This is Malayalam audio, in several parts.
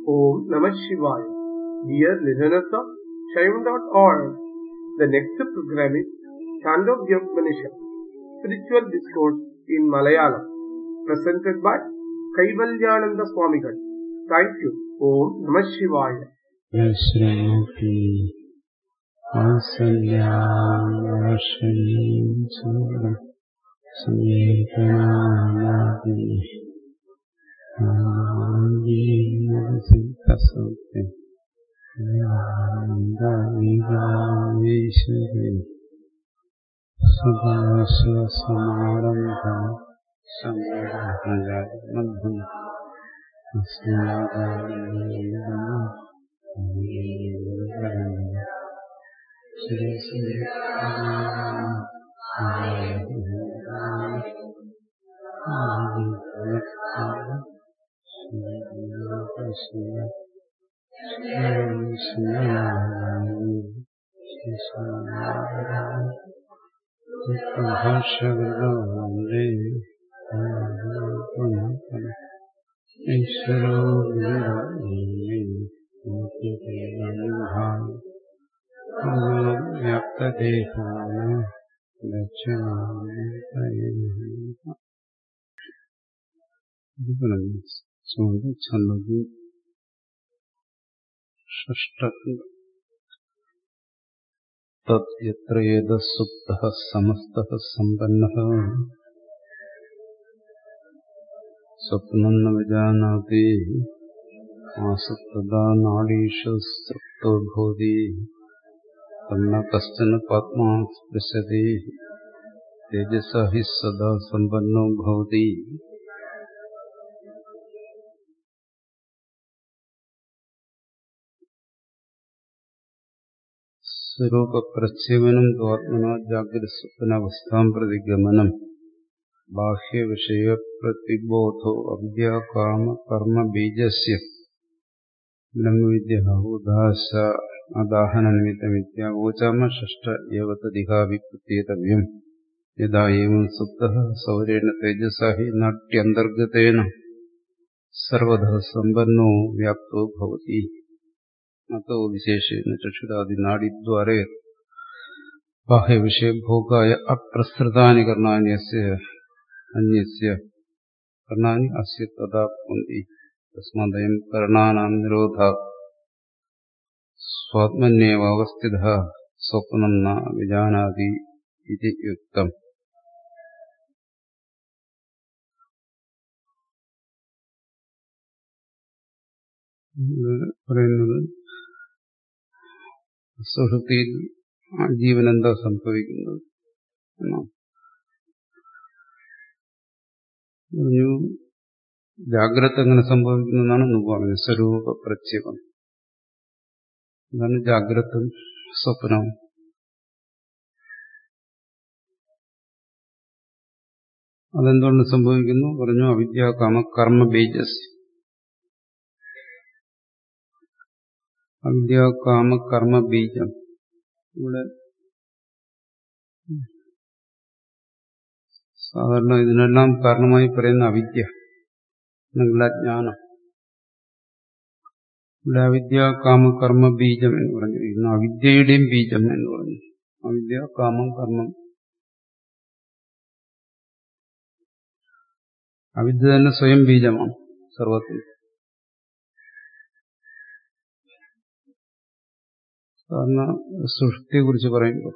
Om Namah Shivaya. Dear listeners of Shaivan.org, the next program is Chandogyopanishad, Spiritual Discourse in Malayalam, presented by Kaivalyananda Swamigal. Thank you. Om Namah Shivaya. യശ്രമപി വാത്സല്യാവർഷണീം ചൂടം സമീപനാനാദി സിദ്ധസൗഖ്യം ഈശ്വരി സദാശിവസമാരംഭ സംഗമന്ധം ശ്രീ ശ്രീ ഭാഷകളെ ഈശ്വരോ വ്യാപ്തദേഹായ ദക്ഷിണായ ഛന്ദി ഷഷ്ടഖണ്ഡ തത്ര സുപ്ത സമസ്ത സമ്പന്ന സ്വപ്നം ന വിജാനാതി ആസക്തദാ നാഡീഷു സൃപ്തോ ഭൂതി തന്ന കശ്ചന പാത്മാ സ്പൃശതി തേജസ ഹി സദാ സമ്പന്നോ ഭവതി സ്വരൂപപ്രച്ഛേവനം ത്വാത്മന ജാഗ്രസ്വപ്നാവസ്ഥാം പ്രതി ഗമനം ബാഹ്യവിഷയപ്രതിബോധോ അവിദ്യാകാമ കർമ്മബീജസ്യ ബ്രഹ്മവിദ്യ ഉദാശ അദാഹനനിമിത്തമിത്യാവോചാമ ഷഷ്ട ഏവ തദിഹാവിപ്രത്യേതവ്യം യഥാ ഏവം സുപ്തഃ സൗരേണ തേജസാ ഹി നാട്യന്തർഗതേന സർവത സമ്പന്നോ വ്യാപ്തോ ഭവതി അത്തോ വിശേഷേണ ചക്ഷുരാദിനാഡിദ്വാരേ ബാഹ്യവിഷയഭോഗായ അപ്രസൃതാനി കർണാനി അസ്യ അന്യസ്യ കർണാനി അസ്യ തഥാ ഭവന്തി തസ്മാദയം കർണാനാം നിരോധ സ്വാത്മന്യേവ അവസ്ഥിത സ്വപ്നം ന വിജാനാതി ഇതി യുക്തം പറയുന്നത് സുഹൃത്തിയിൽ ജീവൻ എന്താ സംഭവിക്കുന്നത് എന്നാണ് പറഞ്ഞു ജാഗ്രത എങ്ങനെ സംഭവിക്കുന്നതാണ് മുമ്പ് പറഞ്ഞത് സ്വരൂപ പ്രത്യേകം അതാണ് ജാഗ്രത സ്വപ്നവും അതെന്തുകൊണ്ട് സംഭവിക്കുന്നു പറഞ്ഞു അവിദ്യ കാമ കർമ്മ ബീജസ് അവിദ്യ കാമ കർമ്മ ബീജം ഇവിടെ സാധാരണ ഇതിനെല്ലാം കാരണമായി പറയുന്ന അവിദ്യ അല്ലെങ്കിൽ അജ്ഞാനം ഇവിടെ അവിദ്യ കാമ കർമ്മ ബീജം എന്ന് പറഞ്ഞിരിക്കുന്നു അവിദ്യയുടെയും ബീജം എന്ന് പറഞ്ഞു അവിദ്യ കാമം കർമ്മം അവിദ്യ തന്നെ സ്വയം ബീജമാണ് സർവത്തിൽ സാധാരണ സുഷുപ്തിയെ കുറിച്ച് പറയുമ്പോൾ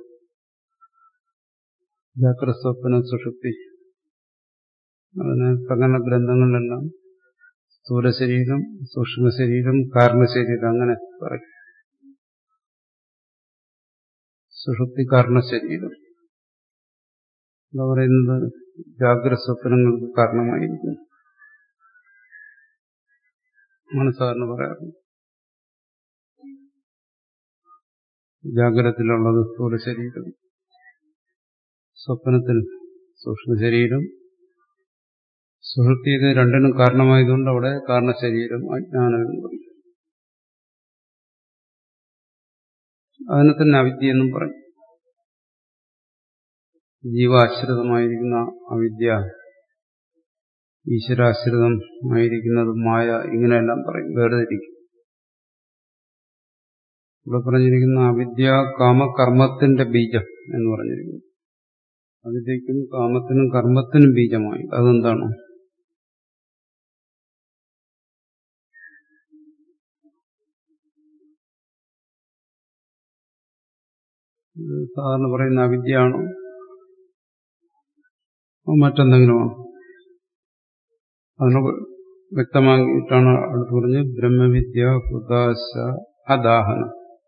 ജാഗ്രസ്വപ്ന സുഷുപ്തി അതിന് പ്രകടന ഗ്രന്ഥങ്ങളിലെല്ലാം സ്ഥൂല ശരീരം സൂക്ഷ്മ ശരീരം കാരണശരീരം അങ്ങനെ പറയും സുഷുപ്തി കാരണശരീരം എന്താ പറയുന്നത് ജാഗ്രസ്വപ്നങ്ങൾക്ക് കാരണമായിരിക്കും ആണ് സാറിന് പറയാറുണ്ട് ജാഗ്രതത്തിലുള്ളത് സ്ഥൂല ശരീരം സ്വപ്നത്തിൽ സൂക്ഷ്മ ശരീരം സുഹൃത്തി ഇത് രണ്ടിനും കാരണമായതുകൊണ്ട് അവിടെ കാരണശരീരം അജ്ഞാനം എന്ന് പറയും അതിനെ തന്നെ അവിദ്യ എന്നും പറയും ജീവാശ്രിതമായിരിക്കുന്ന അവിദ്യ ഈശ്വരാശ്രിതമായിരിക്കുന്നത് മായ ഇങ്ങനെയെല്ലാം പറയും വേർതിരിക്കും ഇവിടെ പറഞ്ഞിരിക്കുന്ന അവിദ്യ കാമകർമ്മത്തിന്റെ ബീജം എന്ന് പറഞ്ഞിരിക്കുന്നു അവിദ്യക്കും കാമത്തിനും കർമ്മത്തിനും ബീജമായി അതെന്താണ് ഇത് സാധാരണ പറയുന്ന അവിദ്യയാണോ മറ്റെന്തെങ്കിലുമാണോ അതിനെ വ്യക്തമാക്കിയിട്ടാണ് അടുത്ത് പറഞ്ഞ് ബ്രഹ്മവിദ്യ ഹുദാശ അദാഹനം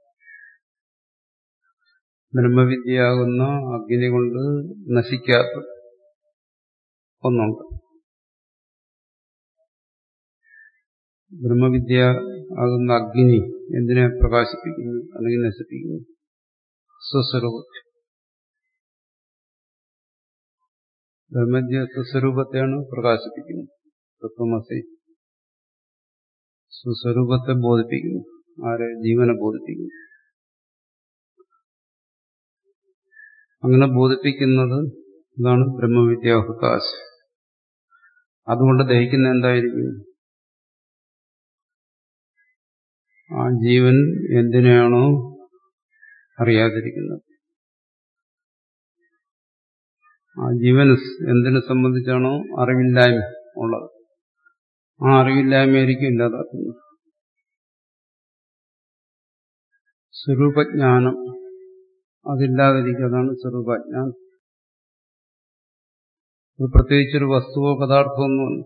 ബ്രഹ്മവിദ്യയാകുന്ന അഗ്നി കൊണ്ട് നശിക്കാത്ത ഒന്നുണ്ട് ബ്രഹ്മവിദ്യ ആകുന്ന അഗ്നി എന്തിനെ പ്രകാശിപ്പിക്കുന്നു അല്ലെങ്കിൽ നശിപ്പിക്കുന്നു സ്വസ്വരൂപത്തെ ബ്രഹ്മജ്ഞ സ്വസ്വരൂപത്തെയാണ് പ്രകാശിപ്പിക്കുന്നത് തത്വമസി സ്വസ്വരൂപത്തെ ബോധിപ്പിക്കുന്നു ആരെ ജീവനെ ബോധിപ്പിക്കുന്നു അങ്ങനെ ബോധിപ്പിക്കുന്നത് ഇതാണ് ബ്രഹ്മവിദ്യാഹുതാശ അതുകൊണ്ട് ദഹിക്കുന്ന എന്തായിരിക്കും ആ ജീവൻ എന്തിനാണോ അറിയാതിരിക്കുന്നത് ആ ജീവൻ എന്തിനെ സംബന്ധിച്ചാണോ അറിവില്ലായ്മ ഉള്ളത് ആ അറിവില്ലായ്മയായിരിക്കും ഇല്ലാതാക്കുന്നത് സ്വരൂപജ്ഞാനം അതില്ലാതിരിക്കുക അതാണ് സ്വരൂപജ്ഞാനം ഇത് പ്രത്യേകിച്ചൊരു വസ്തുവോ പദാർത്ഥമൊന്നുമല്ല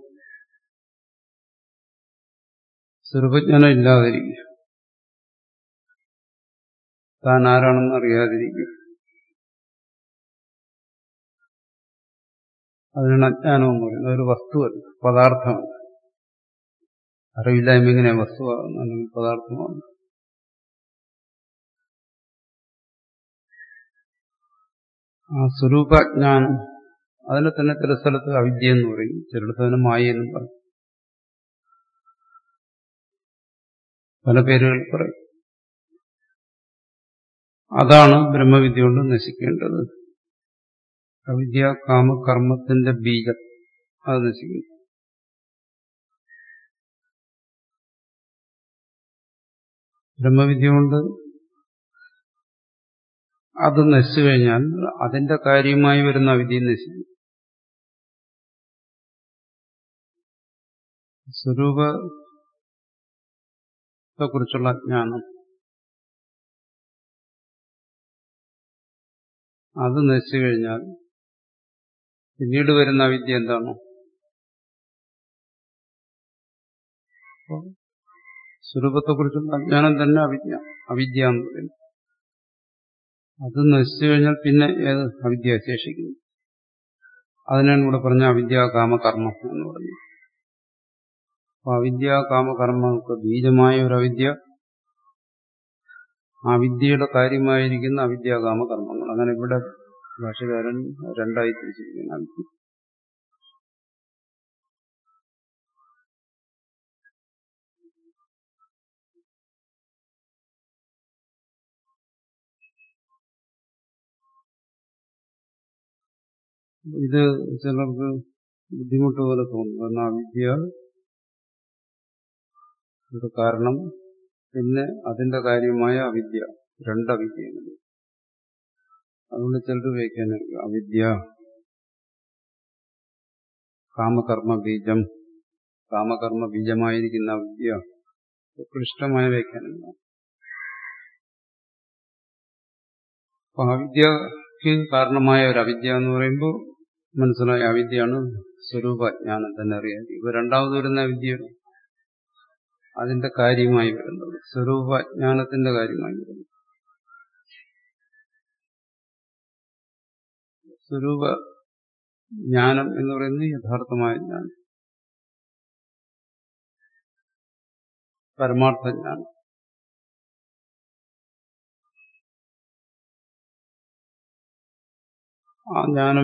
സ്വരൂപജ്ഞാനം ഇല്ലാതിരിക്കുക താൻ ആരാണെന്ന് അറിയാതിരിക്കുക അതിനാണ് അജ്ഞാനം എന്ന് പറയുന്നത് ഒരു വസ്തുവല്ല പദാർത്ഥമല്ല അറിവില്ലായ്മ എങ്ങനെ വസ്തുവാകുന്നു അല്ലെങ്കിൽ പദാർത്ഥമാകുന്നു ആ സ്വരൂപജ്ഞാനം അതിനെ തന്നെ ചില സ്ഥലത്ത് അവിദ്യ എന്ന് പറയും ചിലടത്ത് അതിനെ മായ എന്നും പറയും പല പേരുകൾ പറയും അതാണ് ബ്രഹ്മവിദ്യ കൊണ്ട് നശിക്കേണ്ടത് അവിദ്യ കാമകർമ്മത്തിന്റെ ബീജം അത് നശിക്കുന്നു ബ്രഹ്മവിദ്യ കൊണ്ട് അത് നശിച്ചു കഴിഞ്ഞാൽ അതിന്റെ കാര്യമായി വരുന്ന അവിദ്യ നശിക്കും സ്വരൂപത്തെക്കുറിച്ചുള്ള ജ്ഞാനം അത് നശിച്ചു കഴിഞ്ഞാൽ പിന്നീട് വരുന്ന അവിദ്യ എന്താണോ സ്വരൂപത്തെക്കുറിച്ചുള്ള അജ്ഞാനം തന്നെ അവിദ്യ അവിദ്യ എന്ന് പറയുന്നു അത് നശിച്ചു കഴിഞ്ഞാൽ പിന്നെ ഏത് അവിദ്യ ശേഷിക്കുന്നു അതിനാണ് ഇവിടെ പറഞ്ഞ അവിദ്യ കാമകർമ്മം എന്ന് പറഞ്ഞു അപ്പൊ അവിദ്യ കാമകർമ്മങ്ങൾക്ക് ബീജമായ ഒരു അവിദ്യ ആ വിദ്യയുടെ കാര്യമായിരിക്കുന്ന അവിദ്യ കാമകർമ്മങ്ങൾ അങ്ങനെ ഇവിടെ ഭാഷകാരൻ രണ്ടായി തിരിച്ചിരിക്കുന്നു അവിദ്യ ഇത് ചിലർക്ക് ബുദ്ധിമുട്ട് പോലെ തോന്നും കാരണം അവിദ്യ ഇത് കാരണം പിന്നെ അതിന്റെ കാര്യമായ അവിദ്യ രണ്ടവിദ്യയാണ് അതുകൊണ്ട് ചിലർ വയ്ക്കാൻ അവിദ്യ കാമകർമ്മ ബീജം കാമകർമ്മ ബീജമായിരിക്കുന്ന അവിദ്യ ക്ലിഷ്ടമായ വ്യാഖ്യാനങ്ങളാണ് അപ്പൊ അവിദ്യക്ക് കാരണമായ ഒരു അവിദ്യ എന്ന് പറയുമ്പോൾ മനസ്സിലായ അവിദ്യയാണ് സ്വരൂപജ്ഞാനം തന്നെ അറിയാൻ ഇപ്പൊ രണ്ടാമത് വരുന്ന അവിദ്യയാണ് അതിന്റെ കാര്യമായി വരുന്നത് സ്വരൂപജ്ഞാനത്തിന്റെ കാര്യമായി വരുന്നത് സ്വരൂപ ജ്ഞാനം എന്ന് പറയുന്നത് യഥാർത്ഥമായ ജ്ഞാനം പരമാർത്ഥ ജ്ഞാനം ആ ജ്ഞാനം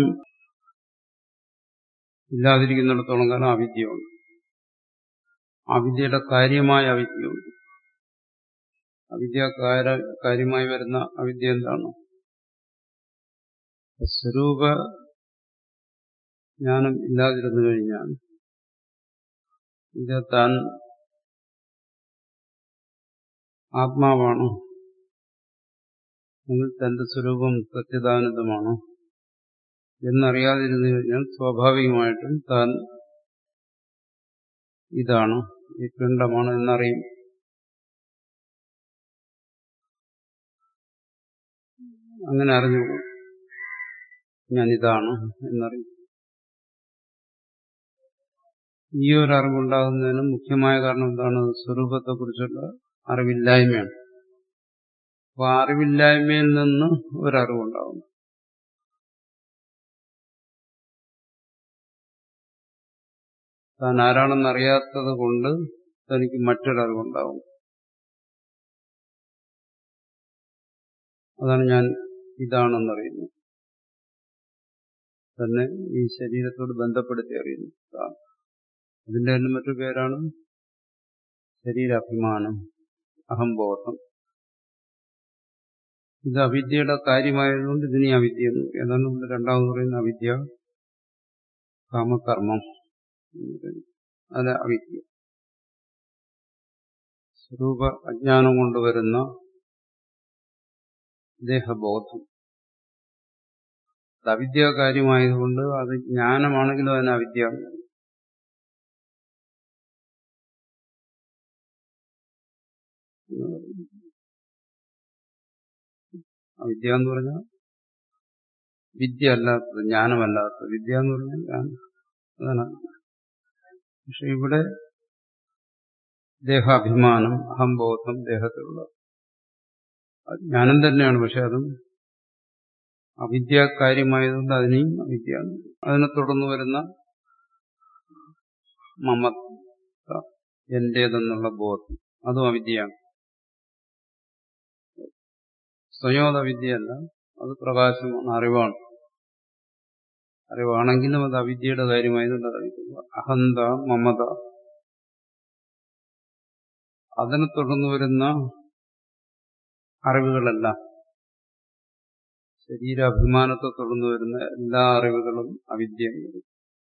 ഇല്ലാതിരിക്കുന്നിടത്തോളം കാലം അവിദ്യയുണ്ട് അവിദ്യയുടെ കാര്യമായ അവിദ്യയുണ്ട് അവിദ്യ കാര്യമായി വരുന്ന അവിദ്യ എന്താണ് സ്വരൂപ ജ്ഞാനം ഇല്ലാതിരുന്നു കഴിഞ്ഞാൽ ഇത് താൻ ആത്മാവാണ് നിങ്ങൾ തന്റെ സ്വരൂപം സത്യദാനന്ദമാണ് എന്നറിയാതിരുന്നു കഴിഞ്ഞാൽ സ്വാഭാവികമായിട്ടും താൻ ഇതാണ് ഈ പിണ്ടമാണ് എന്നറിയും അങ്ങനെ അറിഞ്ഞു ഞാൻ ഇതാണ് എന്നറിയും ഈ ഒരു അറിവുണ്ടാകുന്നതിന് മുഖ്യമായ കാരണം എന്താണ് സ്വരൂപത്തെക്കുറിച്ചുള്ള അറിവില്ലായ്മയാണ് അപ്പൊ ആ അറിവില്ലായ്മയിൽ നിന്ന് ഒരറിവുണ്ടാകും താൻ ആരാണെന്നറിയാത്തത് കൊണ്ട് തനിക്ക് മറ്റൊരറിവുണ്ടാവും അതാണ് ഞാൻ ഇതാണെന്നറിയുന്നത് തന്നെ ഈ ശരീരത്തോട് ബന്ധപ്പെടുത്തി അറിയുന്നു ഇതാണ്. അതിന്റെ തന്നെ മറ്റൊരു പേരാണ് ശരീരാഭിമാനം അഹംബോധം ഇത് അവിദ്യയുടെ കാര്യമായതുകൊണ്ട് ഇതിനെ അവിദ്യ എന്ന് പറയും. അതാണ് നമ്മൾ രണ്ടാമത് പറയുന്ന അവിദ്യ കാമകർമ്മം എന്ന് പറയും. അത് അവിദ്യ സ്വരൂപ അജ്ഞാനം കൊണ്ടുവരുന്ന ദേഹബോധം അത് അവിദ്യ കാര്യമായതുകൊണ്ട് അത് ജ്ഞാനമാണെങ്കിലും അതിന് അവിദ്യ എന്ന് പറയും. അവിദ്യ എന്ന് പറഞ്ഞാൽ വിദ്യ അല്ലാത്തത് ജ്ഞാനമല്ലാത്തത് വിദ്യ എന്ന് പറഞ്ഞാൽ ജ്ഞാനം അതാണ് പക്ഷെ ഇവിടെ ദേഹാഭിമാനം അഹംബോധം ദേഹത്തിലുള്ള അത് ജ്ഞാനം തന്നെയാണ് പക്ഷെ അതും അവിദ്യാകാര്യമായതുകൊണ്ട് അതിനെയും അവിദ്യ എന്ന് പറയും. അതിനെ തുടർന്ന് വരുന്ന മമത എന്റേതെന്നുള്ള ബോധം അതും അവിദ്യയാണ് സ്വയോത വിദ്യയല്ല അത് പ്രകാശമാണ് അറിവാണ് അറിവാണെങ്കിലും അത് അവിദ്യയുടെ കാര്യമായതുകൊണ്ട് അത് അവിദ്യ. അഹന്ത മമത അതിനെ തുടർന്ന് വരുന്ന അറിവുകളെല്ലാം ശരീരാഭിമാനത്തെ തുടർന്ന് വരുന്ന എല്ലാ അറിവുകളും അവിദ്യയാണ്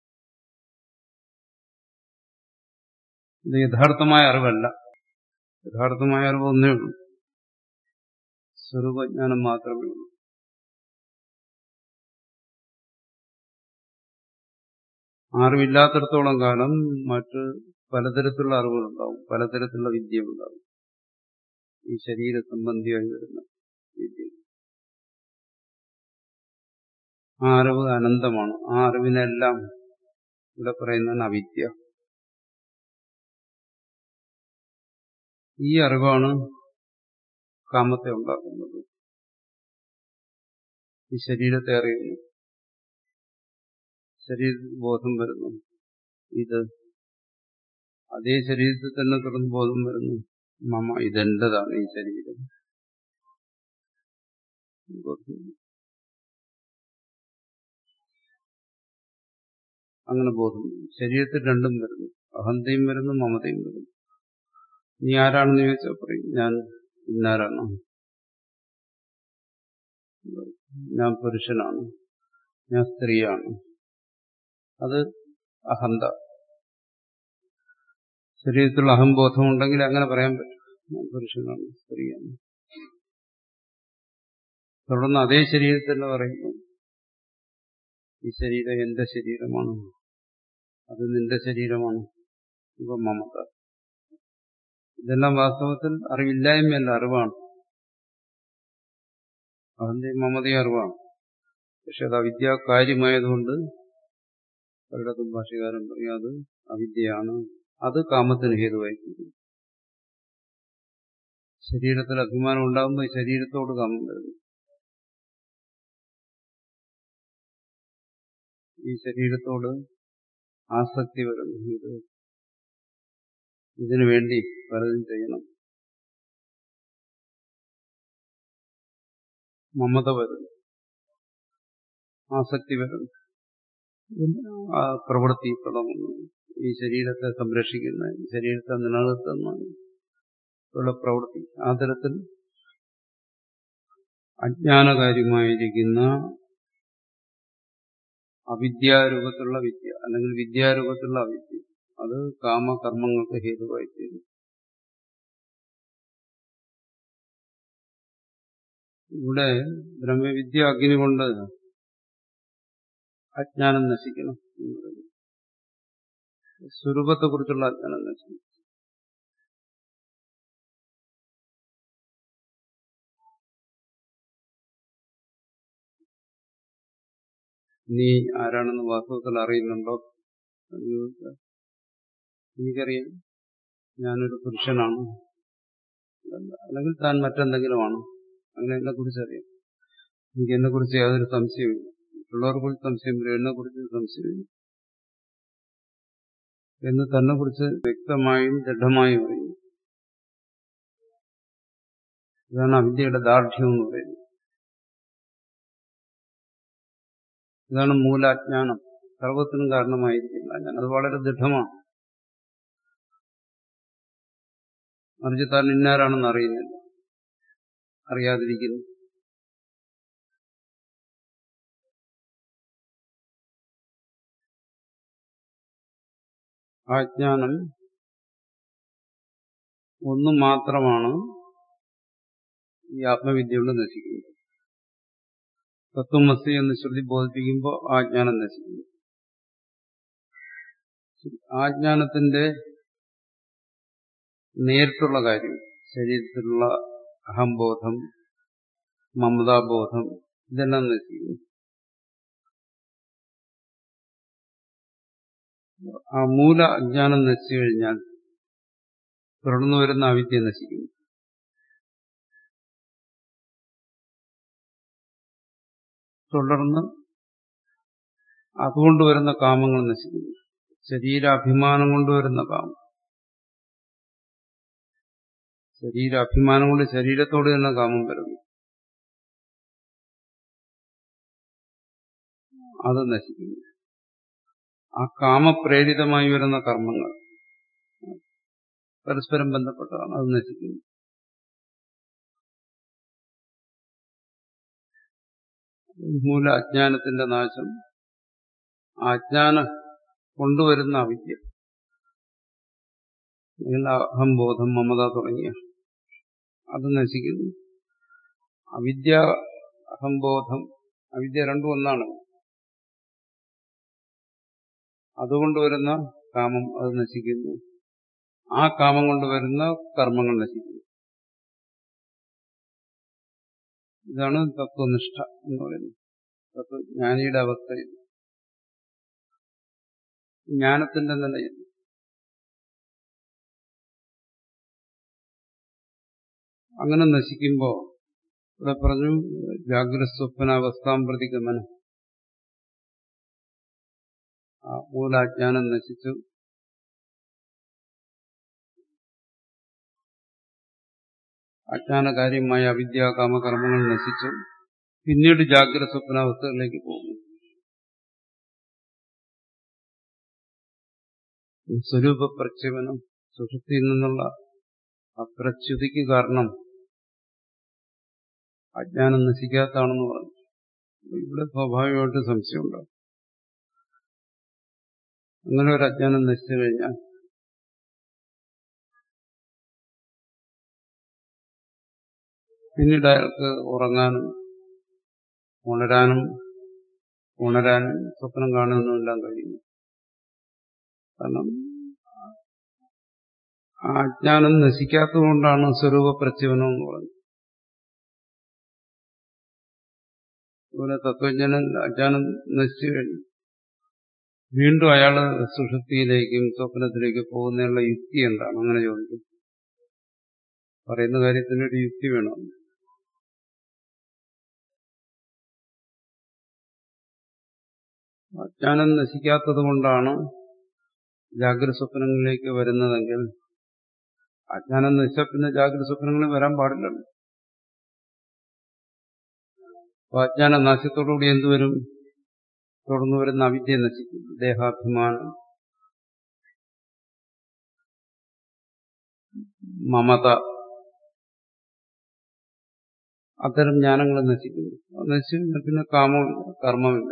ഇത് യഥാർത്ഥമായ അറിവല്ല യഥാർത്ഥമായ അറിവ് ഒന്നേ ഉള്ളൂ സ്വരൂപജ്ഞാനം മാത്രമേ ഉള്ളൂ അറിവില്ലാത്തിടത്തോളം കാലം മറ്റ് പലതരത്തിലുള്ള അറിവുകളുണ്ടാവും പലതരത്തിലുള്ള വിദ്യകളുണ്ടാവും ഈ ശരീര സംബന്ധിയായി വരുന്ന വിദ്യ ആ അറിവ് അനന്തമാണ് ആ അറിവിനെല്ലാം ഇവിടെ പറയുന്നതാണ് അവിദ്യ ഈ അറിവാണ് കാമത്തെ ഉണ്ടാക്കുന്നത് ഈ ശരീരത്തെ അറിയുന്നു ശരീരത്തിൽ ബോധം വരുന്നു ഇത് അതേ ശരീരത്തിൽ തന്നെ തുടർന്ന് ബോധം വരുന്നു മമ ഇതെന്റേതാണ് ഈ ശരീരം അങ്ങനെ ബോധം വരുന്നു. ശരീരത്തിൽ രണ്ടും വരുന്നു അഹന്തയും വരുന്നു മമതയും വരുന്നു നീ ആരാണെന്ന് ചോദിച്ചാൽ പറയും ഞാൻ ഇന്നാരാണ് ഞാൻ പുരുഷനാണ് ഞാൻ സ്ത്രീയാണ് അത് അഹന്ത ശരീരത്തിലുള്ള അഹംബോധം ഉണ്ടെങ്കിൽ അങ്ങനെ പറയാൻ പറ്റും ഞാൻ പുരുഷനാണ് സ്ത്രീയാണ് തുടർന്ന് അതേ ശരീരത്തിൽ തന്നെ പറയുന്നു ഈ ശരീരം എന്റെ ശരീരമാണ് അത് നിന്റെ ശരീരമാണ് ഇവ മമത ഇതെല്ലാം വാസ്തവത്തിൽ അറിവില്ലായ്മയല്ല അറിവാണ് അതിന്റെ മമതയും അറിവാണ് പക്ഷെ അത് അവിദ്യാകാര്യമായതുകൊണ്ട് പലയിടത്തും ഭാഷകാരൻ പറയും അത് അവിദ്യയാണ് അത് കാമത്തിന് ഹേതുവായിരിക്കും ശരീരത്തിൽ അഭിമാനം ഉണ്ടാകുമ്പോൾ ശരീരത്തോട് കാമം വരുന്നു ഈ ശരീരത്തോട് ആസക്തി വരുന്നു ഇത് ഇതിനു വേണ്ടി പലതും ചെയ്യണം മമത വരുന്നു ആസക്തി വരുന്നു ആ പ്രവൃത്തി തുടങ്ങുന്നു ഈ ശരീരത്തെ സംരക്ഷിക്കുന്ന ഈ ശരീരത്തെ നിലനിർത്തുന്ന ഉള്ള പ്രവൃത്തി ആ തരത്തിൽ അജ്ഞാനകാര്യമായിരിക്കുന്ന അവിദ്യാരൂപത്തിലുള്ള വിദ്യ അല്ലെങ്കിൽ വിദ്യാരൂപത്തിലുള്ള അവിദ്യ അത് കാമകർമ്മങ്ങൾക്ക് ഹേതുവായി തീരും ഇവിടെ ബ്രഹ്മവിദ്യ അഗ്നി കൊണ്ട് അജ്ഞാനം നശിക്കണം എന്ന് പറയുന്നു സ്വരൂപത്തെക്കുറിച്ചുള്ള അജ്ഞാനം നശിക്കണം നീ ആരാണെന്ന് വാസ്തവത്തിൽ അറിയുന്നുണ്ടോ എന്ന് ചോദിച്ചാൽ എനിക്കറിയാം ഞാനൊരു പുരുഷനാണ് അല്ലെങ്കിൽ താൻ മറ്റെന്തെങ്കിലുമാണ് അങ്ങനെ എന്നെ കുറിച്ച് അറിയാം എനിക്ക് എന്നെ കുറിച്ച് യാതൊരു സംശയമില്ല മറ്റുള്ളവരെ കുറിച്ച് സംശയം വരും എന്നെ കുറിച്ച് സംശയമില്ല എന്ന് തന്നെ കുറിച്ച് വ്യക്തമായും ദൃഢമായും അറിയുന്നു ഇതാണ് അവിദ്യയുടെ ദാർഢ്യം എന്ന് പറയുന്നത് ഇതാണ് മൂലാജ്ഞാനം സർവത്തിനും കാരണമായിരിക്കില്ല ഞാൻ അത് വളരെ ദൃഢമാണ് മറിച്ച് താൻ ഇന്നാരാണെന്ന് അറിയുന്നില്ല അറിയാതിരിക്കുന്നു ആ ജ്ഞാനം ഒന്നു മാത്രമാണ് ഈ ആത്മവിദ്യ കൊണ്ട് നശിക്കുന്നത് തത്വമസി എന്ന് ശ്രുതി ബോധിപ്പിക്കുമ്പോൾ ആ ജ്ഞാനം നശിക്കുന്നു ആ ജ്ഞാനത്തിന്റെ നേരിട്ടുള്ള കാര്യം ശരീരത്തിലുള്ള അഹംബോധം മമതാബോധം ഇതെല്ലാം നശിക്കുന്നു ആ മൂല അജ്ഞാനം നശിച്ചു കഴിഞ്ഞാൽ തുടർന്നു വരുന്ന അവിദ്യ നശിക്കുന്നു തുടർന്ന് അതുകൊണ്ട് വരുന്ന കാമങ്ങൾ നശിക്കുന്നു ശരീരാഭിമാനം കൊണ്ടുവരുന്ന കാമം ശരീരാഭിമാനം കൊണ്ട് ശരീരത്തോട് തന്നെ കാമം വരുന്നു അത് നശിക്കുന്നു ആ കാമപ്രേരിതമായി വരുന്ന കർമ്മങ്ങൾ പരസ്പരം ബന്ധപ്പെട്ടതാണ് അത് നശിക്കുന്നു മൂല അജ്ഞാനത്തിന്റെ നാശം അജ്ഞാനം കൊണ്ടുവരുന്ന അവിദ്യ അഹംബോധം മമത തുടങ്ങിയ അത് നശിക്കുന്നു അവിദ്യ അഹംബോധം അവിദ്യ രണ്ടും ഒന്നാണ് അതുകൊണ്ട് വരുന്ന കാമം അത് നശിക്കുന്നു ആ കാമം കൊണ്ട് വരുന്ന കർമ്മങ്ങൾ നശിക്കുന്നു ഇതാണ് തത്വനിഷ്ഠ എന്ന് പറയുന്നത് തത്വജ്ഞാനിയുടെ അവസ്ഥയിൽ ജ്ഞാനത്തിന്റെ നിലയിൽ അങ്ങനെ നശിക്കുമ്പോ ഇവിടെ പറഞ്ഞു ജാഗ്രത സ്വപ്നാവസ്ഥാം പ്രതിഗമനം ആ മൂലാജ്ഞാനം നശിച്ചു അജ്ഞാനകാര്യമായ അവിദ്യ കാമകർമ്മങ്ങൾ നശിച്ചു പിന്നീട് ജാഗ്രത സ്വപ്നാവസ്ഥകളിലേക്ക് പോകുന്നു സ്വരൂപ പ്രക്ഷേപനം സുഷുപ്തിയിൽ നിന്നുള്ള അപ്രച്യുതിക്ക് കാരണം അജ്ഞാനം നശിക്കാത്താണെന്ന് പറഞ്ഞു ഇവിടെ സ്വാഭാവികമായിട്ട് സംശയമുണ്ടാവും അങ്ങനെ ഒരു അജ്ഞാനം നശിച്ചു കഴിഞ്ഞാൽ പിന്നീട് അയാൾക്ക് ഉറങ്ങാനും ഉണരാനും ഉണരാനും സ്വപ്നം കാണുന്നതും എല്ലാം കഴിയുന്നു കാരണം ആ അജ്ഞാനം നശിക്കാത്തതുകൊണ്ടാണ് സ്വരൂപ പ്രച്ഛവനം എന്ന് പറഞ്ഞത് അതുപോലെ തത്വജ്ഞാനം അജ്ഞാനം നശിച്ചു കഴിഞ്ഞു വീണ്ടും അയാൾ സുഷുപ്തിയിലേക്കും സ്വപ്നത്തിലേക്കും പോകുന്നതിനുള്ള യുക്തി എന്താണ് അങ്ങനെ ചോദിക്കും പറയുന്ന കാര്യത്തിനൊരു യുക്തി വേണം അജ്ഞാനം നശിക്കാത്തത് കൊണ്ടാണ് ജാഗ്രത സ്വപ്നങ്ങളിലേക്ക് വരുന്നതെങ്കിൽ അജ്ഞാനം നശിച്ച പിന്നെ ജാഗ്രത സ്വപ്നങ്ങളിൽ വരാൻ പാടില്ലല്ലോ അപ്പൊ അജ്ഞാന നാശത്തോടുകൂടി എന്തുവരും തുടർന്ന് വരുന്ന അവിദ്യ നശിക്കും ദേഹാഭിമാനം മമത അത്തരം ജ്ഞാനങ്ങൾ നശിക്കുന്നു നശിച്ചു കഴിഞ്ഞാൽ പിന്നെ കാമം കർമ്മമില്ല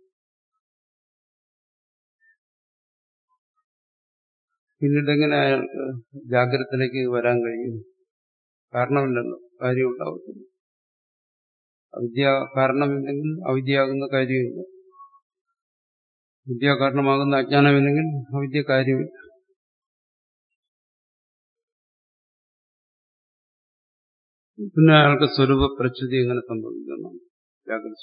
പിന്നീട് എങ്ങനെ അയാൾക്ക് ജാഗ്രതത്തിലേക്ക് വരാൻ കഴിയും കാരണമില്ലല്ലോ കാര്യം ഉണ്ടാവത്തില്ല അവിദ്യ കാരണമില്ലെങ്കിൽ അവിദ്യയാകുന്ന കാര്യമില്ല വിദ്യ കാരണമാകുന്ന അജ്ഞാനമില്ലെങ്കിൽ അവിദ്യ കാര്യമില്ല പിന്നെ അയാൾക്ക് സ്വരൂപ പ്രച്യുതി എങ്ങനെ സംഭവിക്കണം ജാഗ്രത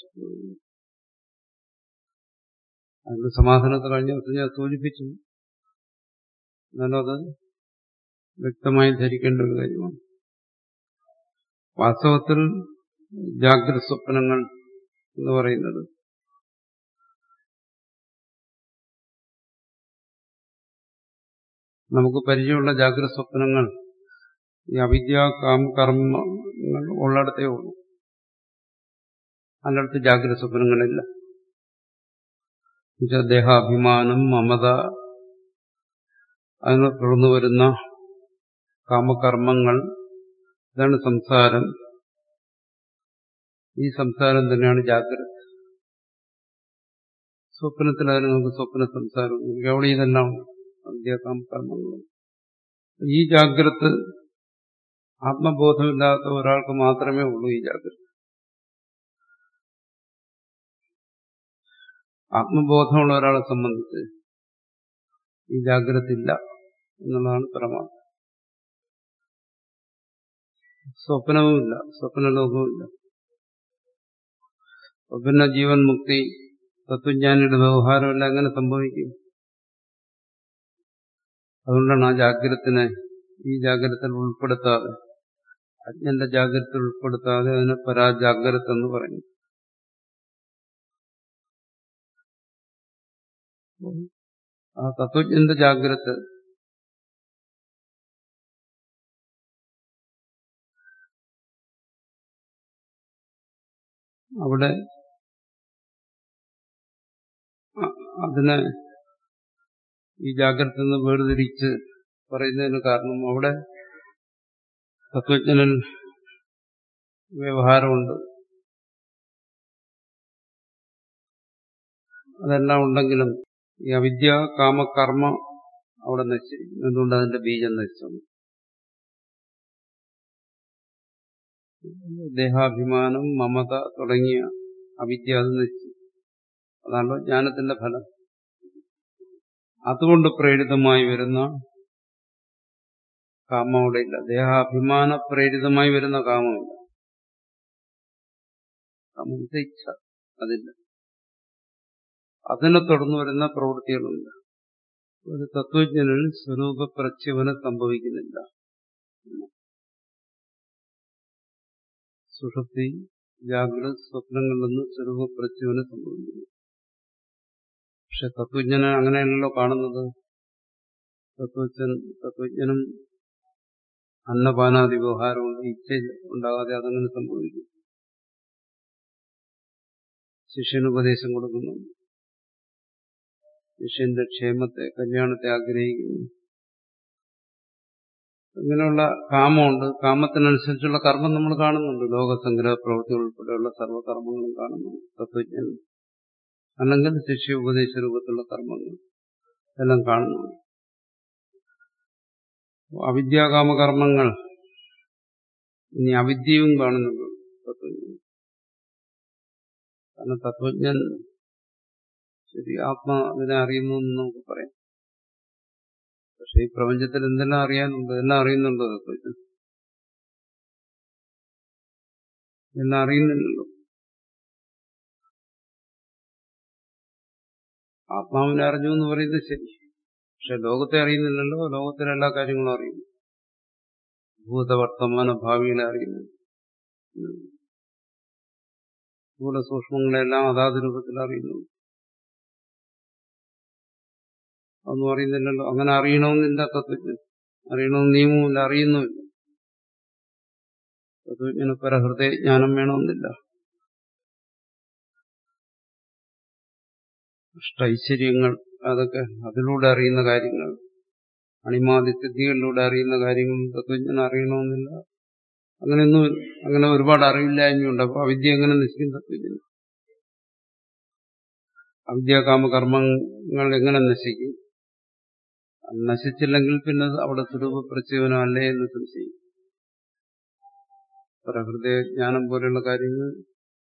അതിന്റെ സമാധാനത്തെ കഴിഞ്ഞ ദിവസം ഞാൻ സൂചിപ്പിച്ചു എന്നാലും അത് വ്യക്തമായി ധരിക്കേണ്ട ഒരു കാര്യമാണ് വാസ്തവത്തിൽ ജാഗ്രത സ്വപ്നങ്ങൾ എന്ന് പറയുന്നത് നമുക്ക് പരിചയമുള്ള ജാഗ്രത സ്വപ്നങ്ങൾ ഈ അവിദ്യ കാം കർമ്മങ്ങൾ ഉള്ളിടത്തേ ഉള്ളൂ അതിനടുത്ത് ജാഗ്രത സ്വപ്നങ്ങളില്ല ദേഹാഭിമാനം മമത അതിന് തുടർന്നു വരുന്ന കാമകർമ്മങ്ങൾ ഇതാണ് സംസാരം ഈ സംസാരം തന്നെയാണ് ജാഗ്രത സ്വപ്നത്തിൽ അതിന് നമുക്ക് സ്വപ്ന സംസാരം അവിടെ ഇതെല്ലാം കാമകർമ്മങ്ങളും ഈ ജാഗ്രത ആത്മബോധമില്ലാത്ത ഒരാൾക്ക് മാത്രമേ ഉള്ളൂ ഈ ജാഗ്രത ആത്മബോധമുള്ള ഒരാളെ സംബന്ധിച്ച് ഈ ജാഗ്രത ഇല്ല എന്നുള്ളതാണ് പ്രമാണം സ്വപ്നവുമില്ല സ്വപ്നലോകവുമില്ല പിന്നെ ജീവൻ മുക്തി തത്വജ്ഞാനിയുടെ വ്യവഹാരമെല്ലാം എങ്ങനെ സംഭവിക്കും അതുകൊണ്ടാണ് ആ ജാഗ്രതത്തിനെ ഈ ജാഗ്രതത്തിൽ ഉൾപ്പെടുത്താതെ അജ്ഞന്റെ ജാഗ്രത ഉൾപ്പെടുത്താതെ അതിനെ പരാജാഗ്രത എന്ന് പറയുന്നു ആ തത്വജ്ഞന്റെ ജാഗ്രത അവിടെ അതിനെ ഈ ജാഗ്രത നിന്ന് വേർതിരിച്ച് പറയുന്നതിന് കാരണം അവിടെ തത്വജ്ഞനൻ വ്യവഹാരമുണ്ട് അതെല്ലാം ഉണ്ടെങ്കിലും ഈ അവിദ്യ കാമകർമ്മ അവിടെ നശിച്ചിരിക്കും എന്തുകൊണ്ട് അതിന്റെ ബീജം നശിച്ചു ദേഹാഭിമാനം മമത തുടങ്ങിയ അവിദ്യ അത് നശിച്ചു അതാണല്ലോ ജ്ഞാനത്തിന്റെ ഫലം അതുകൊണ്ട് പ്രേരിതമായി വരുന്ന കാമം അവിടെ ഇല്ല ദേഹാഭിമാന പ്രേരിതമായി വരുന്ന കാമമില്ല കാമത്തെ ഇച്ഛ അതില്ല അതിനെ തുടർന്ന് വരുന്ന പ്രവൃത്തികളുണ്ട് ഒരു തത്വജ്ഞനിൽ സ്വരൂപ പ്രച്ഛവനം സംഭവിക്കുന്നില്ല സുഷുപ്തി ജാഗ്രത സ്വപ്നങ്ങളിലൊന്നും സ്വരൂപ പ്രച്ഛവനം സംഭവിക്കുന്നു പക്ഷെ തത്വജ്ഞനെ അങ്ങനെയല്ലല്ലോ കാണുന്നത് തത്വജ്ഞൻ തത്വജ്ഞനും അന്നപാനാദി വ്യവഹാരമുണ്ട് ഇച്ഛ ഉണ്ടാകാതെ അതങ്ങനെ സംഭവിക്കും ശിഷ്യന് ഉപദേശം കൊടുക്കുന്നു ശിഷ്യന്റെ ക്ഷേമത്തെ കല്യാണത്തെ ആഗ്രഹിക്കുന്നു ഇങ്ങനെയുള്ള കാമമുണ്ട് കാമത്തിനനുസരിച്ചുള്ള കർമ്മം നമ്മൾ കാണുന്നുണ്ട് ലോകസംഗ്രഹ പ്രവൃത്തി ഉൾപ്പെടെയുള്ള സർവ്വകർമ്മങ്ങളും കാണുന്നുണ്ട് തത്വജ്ഞൻ അല്ലെങ്കിൽ ശിഷ്യ ഉപദേശ രൂപത്തിലുള്ള കർമ്മങ്ങൾ എല്ലാം കാണുന്നുണ്ട് അവിദ്യാകാമകർമ്മങ്ങൾ ഇനി അവിദ്യയും കാണുന്നുണ്ട് തത്വജ്ഞൻ കാരണം തത്വജ്ഞൻ ശരി ആത്മാവിനെ അറിയുന്നു എന്ന് നമുക്ക് പറയാം പക്ഷെ ഈ പ്രപഞ്ചത്തിൽ എന്തെല്ലാം അറിയാനുണ്ട് എല്ലാം അറിയുന്നുണ്ടോ തത്വജ്ഞൻ എല്ലാം അറിയുന്നില്ലല്ലോ ആത്മാവിനെ അറിഞ്ഞു എന്ന് പറയുന്നത് ശരി പക്ഷെ ലോകത്തെ അറിയുന്നില്ലല്ലോ ലോകത്തിലെ എല്ലാ കാര്യങ്ങളും അറിയുന്നു ഭൂതവർത്തമാന ഭാവികളെ അറിയുന്നു സ്ഥൂല സൂക്ഷ്മങ്ങളെല്ലാം അതാത് രൂപത്തിൽ അറിയുന്നു ഒന്നും അറിയുന്നില്ലല്ലോ അങ്ങനെ അറിയണമെന്നില്ല തത്വജ്ഞൻ അറിയണമെന്ന് നിയമവുമില്ല അറിയുന്നുമില്ല തത്വജ്ഞന് പരഹൃദയ ജ്ഞാനം വേണമെന്നില്ല അഷ്ടൈശ്വര്യങ്ങൾ അതൊക്കെ അതിലൂടെ അറിയുന്ന കാര്യങ്ങൾ അണിമാതി സിദ്ധികളിലൂടെ അറിയുന്ന കാര്യങ്ങൾ തത്വജ്ഞൻ അറിയണമെന്നില്ല അങ്ങനെയൊന്നും അങ്ങനെ ഒരുപാട് അറിവില്ലായ്മയുണ്ട് അപ്പൊ അവിദ്യ എങ്ങനെ നശിക്കും തത്വജ്ഞൻ അവിദ്യാകാമകർമ്മങ്ങൾ എങ്ങനെ നശിക്കും നശിച്ചില്ലെങ്കിൽ പിന്നെ അവിടെ സ്വരൂപ പ്രചോദനം അല്ലേ എന്ന് സംശയിക്കും പ്രഹൃദയ ജ്ഞാനം പോലെയുള്ള കാര്യങ്ങൾ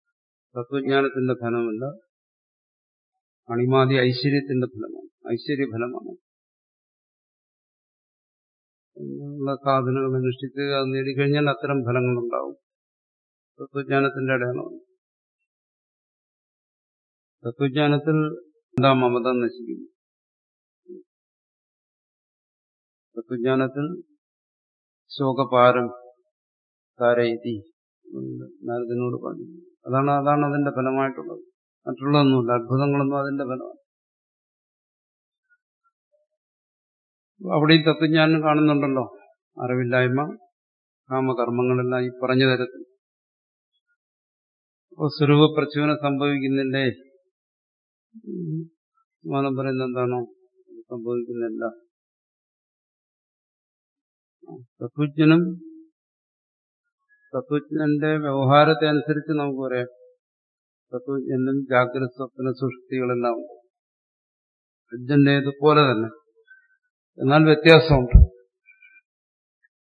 തത്വജ്ഞാനത്തിന്റെ ഫലമല്ല അണിമാതി ഐശ്വര്യത്തിന്റെ ഫലമാണ് ഐശ്വര്യഫലമാണ് ഉള്ള സാധനങ്ങൾ അനുഷ്ഠിച്ച് അത് നേടിക്കഴിഞ്ഞാൽ അത്തരം ഫലങ്ങളുണ്ടാവും തത്വജ്ഞാനത്തിന്റെ അടയാളമാണ് തത്വജ്ഞാനത്തിൽ എന്താ മമത നശിക്കുന്നു തത്വജ്ഞാനത്തിൽ ശോകപാരം താരയതി നാരദനോട് പറഞ്ഞു അതാണ് അതാണ് അതിന്റെ ഫലമായിട്ടുള്ളത് മറ്റുള്ളതൊന്നുമില്ല അത്ഭുതങ്ങളൊന്നും അതിന്റെ ഫലമാണ് അവിടെ ഈ തത്വജ്ഞാനം കാണുന്നുണ്ടല്ലോ അറിവില്ലായ്മ കാമകർമ്മങ്ങളെല്ലാം ഈ പറഞ്ഞ തരത്തിൽ അപ്പോൾ സ്വരൂപപ്രചോദനം സംഭവിക്കുന്നില്ലേ മാനം പറയുന്നത് എന്താണോ സംഭവിക്കുന്നില്ല തത്വജ്ഞനും തത്വജ്ഞന്റെ വ്യവഹാരത്തെ അനുസരിച്ച് നമുക്ക് പറയാം തത്വജ്ഞനും ജാഗ്രത സ്വപ്ന സൃഷ്ടികളെല്ലാം ഉണ്ട് അജ്ഞന്റേതുപോലെ തന്നെ എന്നാൽ വ്യത്യാസമുണ്ട്